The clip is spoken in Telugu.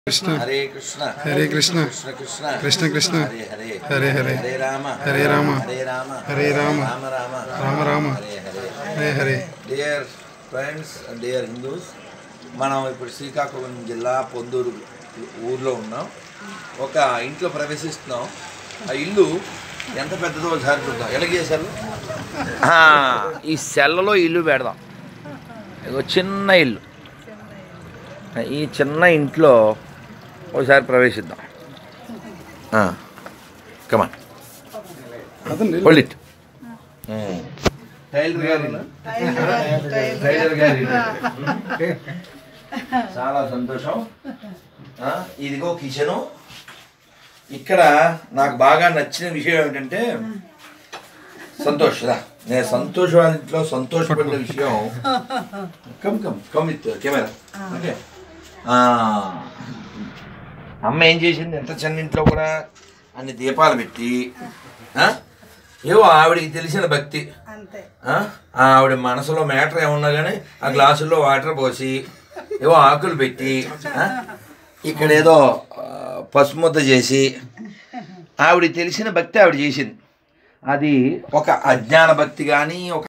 Krishna Hare Krishna Hare Krishna Krishna Krishna Krishna Krishna Hare Hare Hare Hare Hare Rama Hare Rama Hare Rama Hare Rama Rama Rama Rama Rama Hare Hare Hare Hare dear friends dear Hindus మనం ఇప్పుడు శ్రీకాకుళం జిల్లా పొందూరు ఊర్లో ఉన్నాం ఒక ఇంట్లో ప్రవేశిస్తున్నాం ఆ ఇల్లు ఎంత పెద్దదో ఒకసారి చూద్దాం ఎలా చేశారు ఈ సెల్లలో ఇల్లు పెడదాం ఇగో చిన్న ఇల్లు ఈ చిన్న ఇంట్లో ఒకసారి ప్రవేశిద్దాం కమాన్ హోల్డ్ ఇట్ టైలర్ గారి ఇల్లు. టైలర్ గారి ఇల్లు. చాలా సంతోషం ఆ, ఇదిగో కిచెను ఇక్కడ నాకు బాగా నచ్చిన విషయం ఏమిటంటే సంతోష్ రా నేను సంతోష్ వాళ్ళ ఇంట్లో సంతోషపడిన విషయం come come come with camera okay అమ్మ ఏం చేసింది ఎంత చిన్న ఇంట్లో కూడా అన్ని దీపాలు పెట్టి ఆ, ఏవో ఆవిడికి తెలిసిన భక్తి అంతే ఆ, ఆవిడ మనసులో మ్యాటర్ ఏమన్నా కానీ ఆ గ్లాసుల్లో వాటర్ పోసి ఏవో ఆకులు పెట్టి ఆ, ఇక్కడ ఏదో ఆ, పసుముద్ద చేసి ఆవిడ తెలిసిన భక్తి ఆవిడ చేసింది అది ఒక అజ్ఞాన భక్తి కానీ ఒక